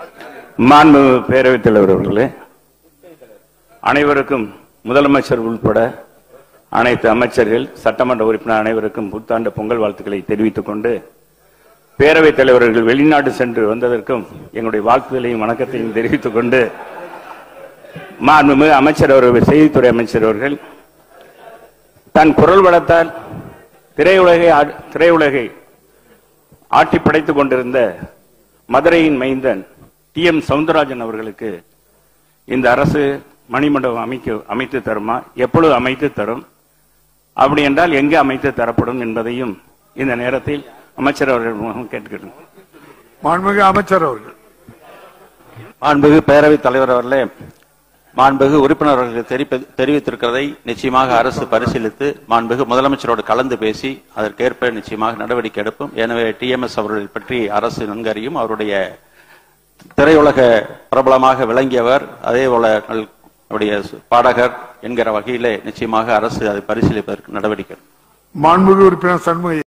மாண்பு பேரவைத் தலைவர் அவர்களே அனைவருக்கும் முதலமைச்சர் உள்பட அனைத்து அமைச்சர்கள் சட்டமன்ற உறுப்பினர் அனைவருக்கும் புத்தாண்டு பொங்கல் வாழ்த்துக்களை தெரிவித்துக் கொண்டு பேரவைத் தலைவர்கள் வெளிநாடு சென்று வந்ததற்கும் எங்களுடைய வாழ்த்துதலையும் வணக்கத்தையும் தெரிவித்துக் கொண்டு மாண்புமிகு அமைச்சர் அவர்கள் செய்தித்துறை அமைச்சர் அவர்கள் தன் குரல் வளத்தால் திரையுலகை ஆ- திரையுலகை ஆட்டி படைத்துக் கொண்டிருந்த மதுரையின் மைந்தன் டி எம் சவுந்தரராஜன் அவர்களுக்கு இந்த அரசு மணிமண்டபம் அமைக்க அமைத்து தருமா எப்பொழுது அமைத்து தரும் அப்படி என்றால் எங்கே அமைத்து தரப்படும் என்பதையும் இந்த நேரத்தில் அமைச்சர் அவர்கள் மூலம் கேட்கிறேன் மாண்புமிகு அமைச்சர் அவர்கள் மாண்புகு பேரவைத் தலைவர் அவர்களே மாண்புகு உறுப்பினர் அவர்களுக்கு தெரிப்ப- தெரிவித்திருக்கிறதை நிச்சயமாக அரசு பரிசீலித்து மாண்புகு முதலமைச்சரோடு கலந்து பேசி அதற்கேற்ப நிச்சயமாக நடவடிக்கை எடுப்போம் எனவே டிஎம்எஸ் அவர்கள் பற்றி அரசு நன்கறியும் அவருடைய திரையுலக பிரபலமாக விளங்கியவர் அதே போல நல்- அவருடைய பாடகர் என்கிற வகையிலே நிச்சயமாக அரசு அதை பரிசீலிப்பதற்கு நடவடிக்கை எடுக்கும். மாண்புமிகு உறுப்பினர் சண்முகி